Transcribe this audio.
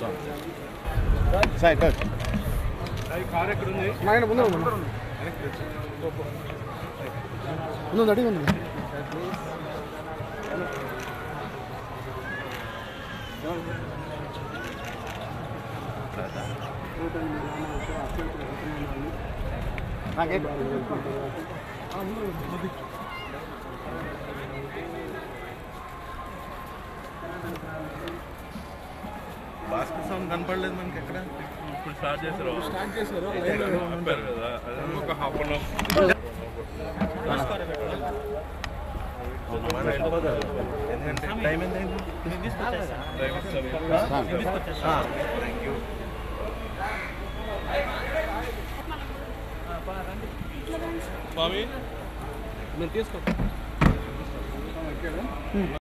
Side touch మా ఆయన ముందు ఉంది. ముందు అడిగి ఉంది భాస్కర్ సౌండ్ కనపడలేదు మనకి ఎక్కడ ఇప్పుడు స్టార్ట్ చేశారు స్టార్ట్ చేశారు ఆపారు కదా అది ఒక హాఫ్ అన్ అవర్ మనం వెళ్ళిపోతారు ఎందుకంటే టైం ఎంత అయింది థ్యాంక్ యూ స్వామి నేను తీసుకో